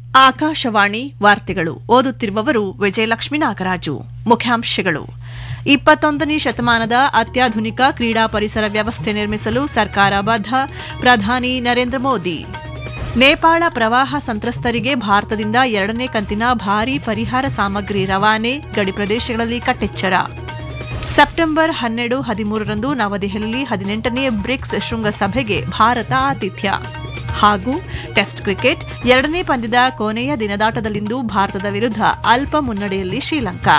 ಆಕಾಶವಾಣಿ ವಾರ್ತೆಗಳು ಓದುತ್ತಿರುವವರು ವಿಜಯಲಕ್ಷ್ಮಿ ನಾಗರಾಜು ಮುಖ್ಯಾಂಶಗಳು ಇಪ್ಪತ್ತೊಂದನೇ ಶತಮಾನದ ಅತ್ಯಾಧುನಿಕ ಕ್ರೀಡಾ ಪರಿಸರ ವ್ಯವಸ್ಥೆ ನಿರ್ಮಿಸಲು ಸರ್ಕಾರ ಬದ್ಧ ಪ್ರಧಾನಿ ನರೇಂದ್ರ ಮೋದಿ ನೇಪಾಳ ಪ್ರವಾಹ ಸಂತ್ರಸ್ತರಿಗೆ ಭಾರತದಿಂದ ಎರಡನೇ ಕಂತಿನ ಭಾರೀ ಪರಿಹಾರ ಸಾಮಗ್ರಿ ರವಾನೆ ಗಡಿ ಪ್ರದೇಶಗಳಲ್ಲಿ ಕಟ್ಟೆಚ್ಚರ ಸೆಪ್ಟೆಂಬರ್ ಹನ್ನೆರಡು ಹದಿಮೂರರಂದು ನವದೆಹಲಿಯಲ್ಲಿ ಹದಿನೆಂಟನೇ ಬ್ರಿಕ್ಸ್ ಶೃಂಗಸಭೆಗೆ ಭಾರತ ಆತಿಥ್ಯ ಹಾಗೂ ಟೆಸ್ಟ್ ಕ್ರಿಕೆಟ್ ಎರಡನೇ ಪಂದ್ಯದ ಕೊನೆಯ ದಿನದಾಟದಲ್ಲಿಂದು ಭಾರತದ ವಿರುದ್ಧ ಅಲ್ಪ ಮುನ್ನಡೆಯಲ್ಲಿ ಶ್ರೀಲಂಕಾ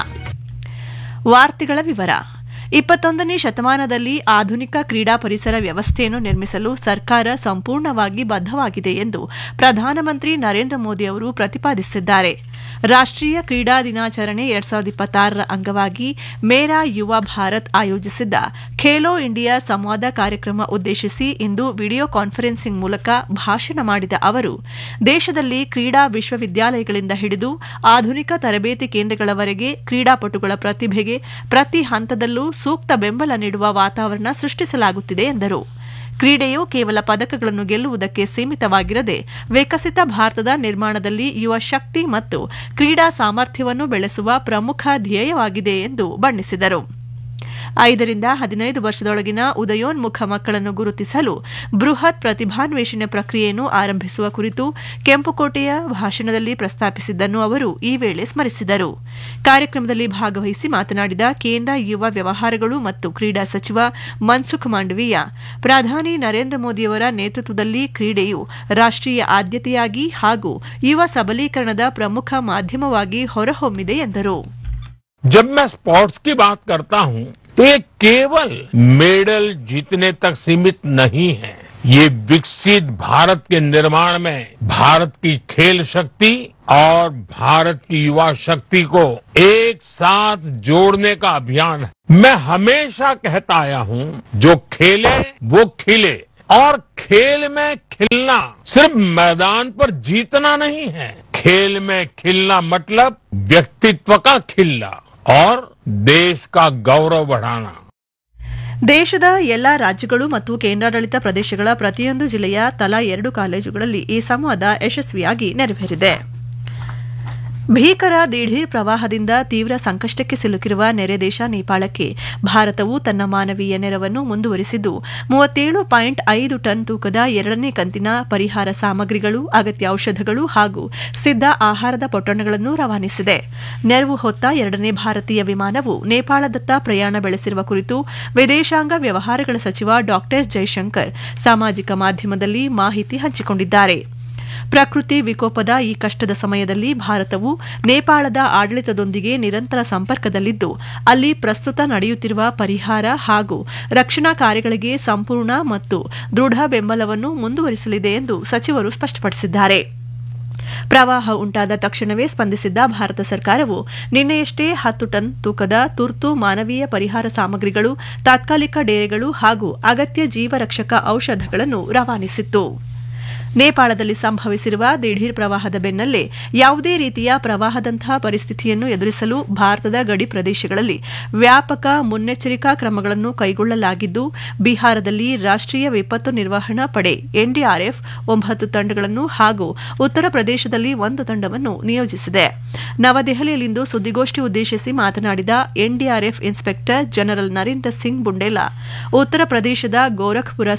ವಾರ್ತೆಗಳ ವಿವರ ಇಪ್ಪತ್ತೊಂದನೇ ಶತಮಾನದಲ್ಲಿ ಆಧುನಿಕ ಕ್ರೀಡಾ ಪರಿಸರ ವ್ಯವಸ್ಥೆಯನ್ನು ನಿರ್ಮಿಸಲು ಸರ್ಕಾರ ಸಂಪೂರ್ಣವಾಗಿ ಬದ್ಧವಾಗಿದೆ ಎಂದು ಪ್ರಧಾನಮಂತ್ರಿ ನರೇಂದ್ರ ಮೋದಿ ಅವರು ಪ್ರತಿಪಾದಿಸಿದ್ದಾರೆ ರಾಷ್ಟೀಯ ಕ್ರೀಡಾ ದಿನಾಚರಣೆ ಎರಡ್ ಸಾವಿರದ ಇಪ್ಪತ್ತಾರರ ಅಂಗವಾಗಿ ಮೇರಾ ಯುವ ಭಾರತ್ ಆಯೋಜಿಸಿದ್ದ ಖೇಲೋ ಇಂಡಿಯಾ ಸಂವಾದ ಕಾರ್ಯಕ್ರಮ ಉದ್ದೇಶಿಸಿ ಇಂದು ವಿಡಿಯೋ ಕಾನ್ಫರೆನ್ಸಿಂಗ್ ಮೂಲಕ ಭಾಷಣ ಮಾಡಿದ ಅವರು ದೇಶದಲ್ಲಿ ಕ್ರೀಡಾ ವಿಶ್ವವಿದ್ಯಾಲಯಗಳಿಂದ ಹಿಡಿದು ಆಧುನಿಕ ತರಬೇತಿ ಕೇಂದ್ರಗಳವರೆಗೆ ಕ್ರೀಡಾಪಟುಗಳ ಪ್ರತಿಭೆಗೆ ಪ್ರತಿ ಹಂತದಲ್ಲೂ ಸೂಕ್ತ ಬೆಂಬಲ ನೀಡುವ ವಾತಾವರಣ ಸೃಷ್ಟಿಸಲಾಗುತ್ತಿದೆ ಎಂದರು ಕ್ರೀಡೆಯು ಕೇವಲ ಪದಕಗಳನ್ನು ಗೆಲ್ಲುವುದಕ್ಕೆ ಸೀಮಿತವಾಗಿರದೆ ವಿಕಸಿತ ಭಾರತದ ನಿರ್ಮಾಣದಲ್ಲಿ ಯುವ ಶಕ್ತಿ ಮತ್ತು ಕ್ರೀಡಾ ಸಾಮರ್ಥ್ಯವನ್ನು ಬೆಳೆಸುವ ಪ್ರಮುಖ ಧ್ಯೇಯವಾಗಿದೆ ಎಂದು ಬಣ್ಣಿಸಿದರು ಐದರಿಂದ ಹದಿನೈದು ವರ್ಷದೊಳಗಿನ ಉದಯೋನ್ಮುಖ ಮಕ್ಕಳನ್ನು ಗುರುತಿಸಲು ಬೃಹತ್ ಪ್ರತಿಭಾನ್ವೇಷಣೆ ಪ್ರಕ್ರಿಯೆಯನ್ನು ಆರಂಭಿಸುವ ಕುರಿತು ಕೆಂಪುಕೋಟೆಯ ಭಾಷಣದಲ್ಲಿ ಪ್ರಸ್ತಾಪಿಸಿದ್ದನ್ನು ಅವರು ಈ ವೇಳೆ ಸ್ಮರಿಸಿದರು ಕಾರ್ಯಕ್ರಮದಲ್ಲಿ ಭಾಗವಹಿಸಿ ಮಾತನಾಡಿದ ಕೇಂದ್ರ ಯುವ ವ್ಯವಹಾರಗಳು ಮತ್ತು ಕ್ರೀಡಾ ಸಚಿವ ಮನ್ಸುಖ್ ಮಾಂಡವೀಯ ಪ್ರಧಾನಿ ನರೇಂದ್ರ ಮೋದಿಯವರ ನೇತೃತ್ವದಲ್ಲಿ ಕ್ರೀಡೆಯು ರಾಷ್ಟೀಯ ಆದ್ಯತೆಯಾಗಿ ಹಾಗೂ ಯುವ ಸಬಲೀಕರಣದ ಪ್ರಮುಖ ಮಾಧ್ಯಮವಾಗಿ ಹೊರಹೊಮ್ಮಿದೆ ಎಂದರು जब मैं स्पोर्ट्स की बात करता हूं तो ये केवल मेडल जीतने तक सीमित नहीं है ये विकसित भारत के निर्माण में भारत की खेल शक्ति और भारत की युवा शक्ति को एक साथ जोड़ने का अभियान है मैं हमेशा कहता आया हूं जो खेले वो खिले और खेल में खिलना सिर्फ मैदान पर जीतना नहीं है खेल में खिलना मतलब व्यक्तित्व का खिलना और देश का गौरव बढ़ाना ದೇಶದ ಎಲ್ಲಾ ರಾಜ್ಯಗಳು ಮತ್ತು ಕೇಂದ್ರಾಡಳಿತ ಪ್ರದೇಶಗಳ ಪ್ರತಿಯೊಂದು ಜಿಲ್ಲೆಯ ತಲಾ ಎರಡು ಕಾಲೇಜುಗಳಲ್ಲಿ ಈ ಸಂವಾದ ಯಶಸ್ವಿಯಾಗಿ ನೆರವೇರಿದೆ ಭೀಕರ ದಿಢೀರ್ ಪ್ರವಾಹದಿಂದ ತೀವ್ರ ಸಂಕಷ್ಟಕ್ಕೆ ಸಿಲುಕಿರುವ ನೆರೆ ದೇಶ ನೇಪಾಳಕ್ಕೆ ಭಾರತವು ತನ್ನ ಮಾನವೀಯ ನೆರವನ್ನು ಮುಂದುವರಿಸಿದ್ದು ಮೂವತ್ತೇಳು ಪಾಯಿಂಟ್ ಐದು ಟನ್ ತೂಕದ ಎರಡನೇ ಕಂತಿನ ಪರಿಹಾರ ಸಾಮಗ್ರಿಗಳು ಅಗತ್ಯ ಔಷಧಗಳು ಹಾಗೂ ಸಿದ್ಧ ಆಹಾರದ ಪೊಟ್ಟಣಗಳನ್ನು ರವಾನಿಸಿದೆ ನೆರವು ಹೊತ್ತ ಎರಡನೇ ಭಾರತೀಯ ವಿಮಾನವು ನೇಪಾಳದತ್ತ ಪ್ರಯಾಣ ಬೆಳೆಸಿರುವ ಕುರಿತು ವಿದೇಶಾಂಗ ವ್ಯವಹಾರಗಳ ಸಚಿವ ಡಾ ಜೈಶಂಕರ್ ಸಾಮಾಜಿಕ ಮಾಧ್ಯಮದಲ್ಲಿ ಮಾಹಿತಿ ಹಂಚಿಕೊಂಡಿದ್ದಾರೆ ಪ್ರಕೃತಿ ವಿಕೋಪದ ಈ ಕಷ್ಟದ ಸಮಯದಲ್ಲಿ ಭಾರತವು ನೇಪಾಳದ ಆಡಳಿತದೊಂದಿಗೆ ನಿರಂತರ ಸಂಪರ್ಕದಲ್ಲಿದ್ದು ಅಲ್ಲಿ ಪ್ರಸ್ತುತ ನಡೆಯುತ್ತಿರುವ ಪರಿಹಾರ ಹಾಗೂ ರಕ್ಷಣಾ ಕಾರ್ಯಗಳಿಗೆ ಸಂಪೂರ್ಣ ಮತ್ತು ದೃಢ ಬೆಂಬಲವನ್ನು ಮುಂದುವರಿಸಲಿದೆ ಎಂದು ಸಚಿವರು ಸ್ಪಷ್ಟಪಡಿಸಿದ್ದಾರೆ ಪ್ರವಾಹ ಉಂಟಾದ ತಕ್ಷಣವೇ ಸ್ಪಂದಿಸಿದ್ದ ಭಾರತ ಸರ್ಕಾರವು ನಿನ್ನೆಯಷ್ಟೇ ಹತ್ತು ಟನ್ ತೂಕದ ತುರ್ತು ಮಾನವೀಯ ಪರಿಹಾರ ಸಾಮಗ್ರಿಗಳು ತಾತ್ಕಾಲಿಕ ಡೇರೆಗಳು ಹಾಗೂ ಅಗತ್ಯ ಜೀವರಕ್ಷಕ ಔಷಧಗಳನ್ನು ರವಾನಿಸಿತ್ತು ನೇಪಾಳದಲ್ಲಿ ಸಂಭವಿಸಿರುವ ದಿಢೀರ್ ಪ್ರವಾಹದ ಬೆನ್ನಲ್ಲೇ ಯಾವುದೇ ರೀತಿಯ ಪ್ರವಾಹದಂತಹ ಪರಿಸ್ಥಿತಿಯನ್ನು ಎದುರಿಸಲು ಭಾರತದ ಗಡಿ ಪ್ರದೇಶಗಳಲ್ಲಿ ವ್ಯಾಪಕ ಮುನ್ನೆಚ್ಚರಿಕಾ ಕ್ರಮಗಳನ್ನು ಕೈಗೊಳ್ಳಲಾಗಿದ್ದು ಬಿಹಾರದಲ್ಲಿ ರಾಷ್ಟೀಯ ವಿಪತ್ತು ನಿರ್ವಹಣಾ ಪಡೆ ಎನ್ಡಿಆರ್ಎಫ್ ಒಂಬತ್ತು ತಂಡಗಳನ್ನು ಹಾಗೂ ಉತ್ತರ ಪ್ರದೇಶದಲ್ಲಿ ಒಂದು ತಂಡವನ್ನು ನಿಯೋಜಿಸಿದೆ ನವದೆಹಲಿಯಲ್ಲಿಂದು ಸುದ್ದಿಗೋಷ್ಠಿ ಉದ್ದೇಶಿಸಿ ಮಾತನಾಡಿದ NDRF inspector general Narendra Singh Bundela ಉತ್ತರ ಪ್ರದೇಶದ ಗೋರಖ್ಪುರ